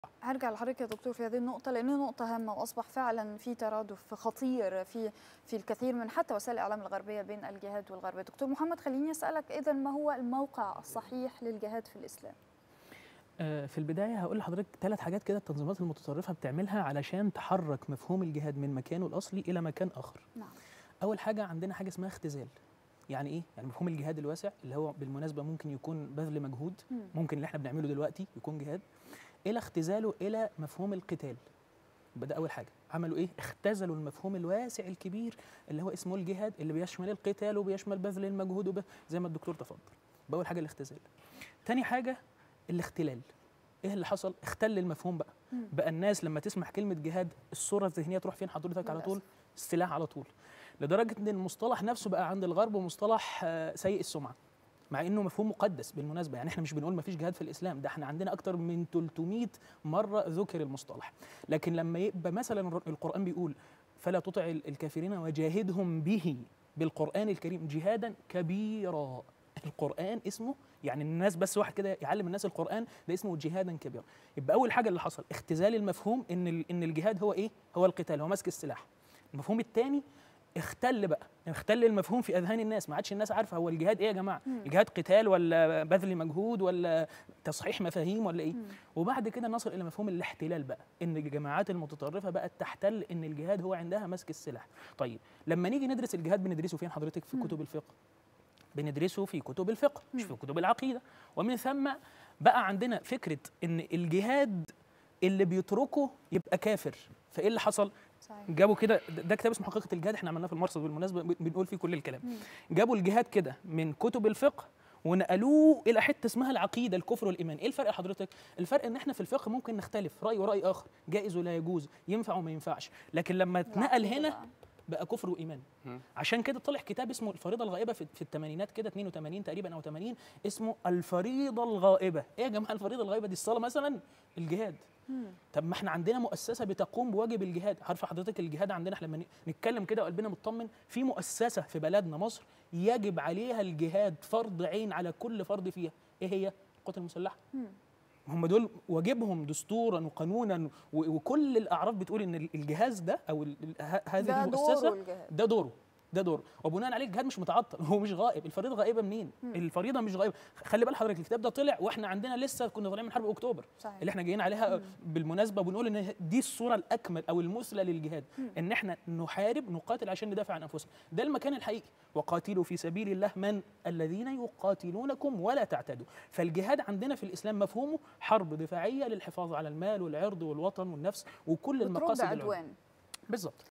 هرجع لحضرتك يا دكتور في هذه النقطة لأنها نقطة هامة وأصبح فعلا في ترادف خطير في في الكثير من حتى وسائل الإعلام الغربية بين الجهاد والغرب. دكتور محمد خليني أسألك إذا ما هو الموقع الصحيح للجهاد في الإسلام؟ في البدايه هقول لحضرتك ثلاث حاجات كده التنظيمات المتطرفه بتعملها علشان تحرك مفهوم الجهاد من مكانه الاصلي الى مكان اخر. نعم. اول حاجه عندنا حاجه اسمها اختزال. يعني ايه؟ يعني مفهوم الجهاد الواسع اللي هو بالمناسبه ممكن يكون بذل مجهود، مم. ممكن اللي احنا بنعمله دلوقتي يكون جهاد، الى اختزاله الى مفهوم القتال. يبقى ده اول حاجه، عملوا ايه؟ اختزلوا المفهوم الواسع الكبير اللي هو اسمه الجهاد اللي بيشمل القتال وبيشمل بذل المجهود وب... زي ما الدكتور تفضل. يبقى اول حاجه الاختزال. تاني حاجه الاختلال. ايه اللي حصل؟ اختل المفهوم بقى. مم. بقى الناس لما تسمع كلمه جهاد الصوره الذهنيه تروح فين حضرتك على طول؟ للأسف. السلاح على طول. لدرجه ان المصطلح نفسه بقى عند الغرب مصطلح آه، سيء السمعه. مع انه مفهوم مقدس بالمناسبه يعني احنا مش بنقول ما فيش جهاد في الاسلام ده احنا عندنا اكتر من 300 مره ذكر المصطلح لكن لما يبقى مثلا الر- القران بيقول فلا تطع ال- الكافرين وجاهدهم به بالقران الكريم جهادا كبيرا القران اسمه يعني الناس بس واحد كده يعلم الناس القران ده اسمه جهادا كبيرا يبقى اول حاجه اللي حصل اختزال المفهوم ان ال- ان الجهاد هو ايه هو القتال هو مسك السلاح المفهوم الثاني اختل بقى اختل المفهوم في اذهان الناس ما عادش الناس عارفه هو الجهاد ايه يا جماعه مم. الجهاد قتال ولا بذل مجهود ولا تصحيح مفاهيم ولا ايه مم. وبعد كده نصل الى مفهوم الاحتلال بقى ان الجماعات المتطرفه بقت تحتل ان الجهاد هو عندها مسك السلاح طيب لما نيجي ندرس الجهاد بندرسه فين حضرتك في مم. كتب الفقه بندرسه في كتب الفقه مش في مم. كتب العقيده ومن ثم بقى عندنا فكره ان الجهاد اللي بيتركه يبقى كافر فايه اللي حصل صحيح. جابوا كده ده ده كتاب اسمه حقيقه الجهاد احنا عملناه في المرصد بالمناسبه بنقول فيه كل الكلام مم. جابوا الجهاد كده من كتب الفقه ونقلوه الى حته اسمها العقيده الكفر والايمان ايه الفرق يا حضرتك الفرق ان احنا في الفقه ممكن نختلف راي وراي اخر جائز ولا يجوز ينفع وما ينفعش لكن لما اتنقل العقيدة هنا بقى. بقى كفر وايمان مم. عشان كده طلع كتاب اسمه الفريضه الغائبه في, في الثمانينات كده 82 تقريبا او 80 اسمه الفريضه الغائبه ايه يا جماعه الفريضه الغائبه دي الصلاه مثلا الجهاد مم. طب ما احنا عندنا مؤسسه بتقوم بواجب الجهاد عارفه حضرتك الجهاد عندنا احنا لما ن- نتكلم كده وقلبنا مطمن في مؤسسه في بلدنا مصر يجب عليها الجهاد فرض عين على كل فرد فيها ايه هي القوات المسلحه مم. هم دول واجبهم دستورا وقانونا و- وكل الاعراف بتقول ان الجهاز ده او ال- ال- ه- هذه ده المؤسسه دوره الجهاد. ده دوره ده دوره وبناء عليه الجهاد مش متعطل هو مش غائب الفريضه غائبه منين مم. الفريضه مش غائبه خلي بال حضرتك الكتاب ده طلع واحنا عندنا لسه كنا طالعين من حرب اكتوبر صحيح. اللي احنا جايين عليها مم. بالمناسبه بنقول ان دي الصوره الاكمل او المثلى للجهاد مم. ان احنا نحارب نقاتل عشان ندافع عن انفسنا ده المكان الحقيقي وقاتلوا في سبيل الله من الذين يقاتلونكم ولا تعتدوا فالجهاد عندنا في الاسلام مفهومه حرب دفاعيه للحفاظ على المال والعرض والوطن والنفس وكل بترد المقاصد العليا. عدوان بالظبط